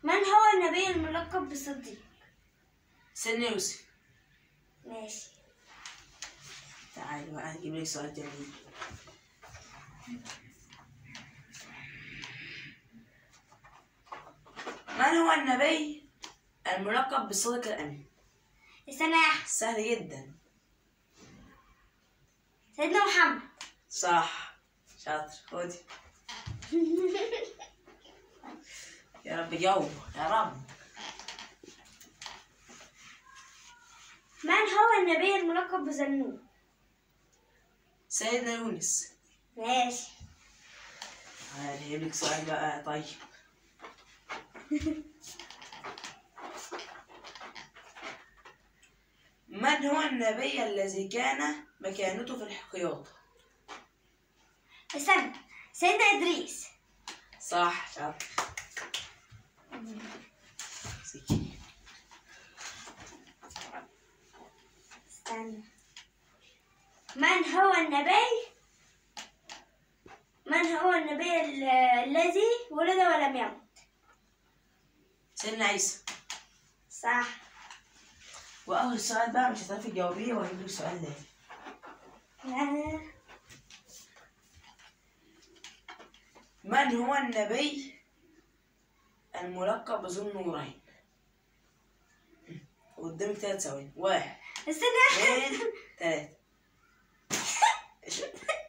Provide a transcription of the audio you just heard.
من هو النبي الملقب بالصديق سيدنا يوسف ماشي تعالي بقى هجيب لك سؤال جميل من هو النبي الملقب بالصادق الأمين؟ استنى يا أحمد سهل جدا سيدنا محمد صح شاطر خدي يا رب جاوب يا رب من هو النبي الملقب بذنون سيدنا يونس ماشي تعالي هجيب لك سؤال بقى طيب من هو النبي الذي كان مكانته في الحقيقة؟ استنى سيدنا إدريس صح شاطر سكين. استنى من هو النبي من هو النبي ال- الذي ولد ولم يمت سيدنا عيسى صح وأول سؤال بقى مش هتعرفي تجاوبيه وهجيب لك سؤال تاني آه. من هو النبي الملقب بذو النورين؟ قدامك ثلاث ثواني واحد استنى اثنين ثلاثة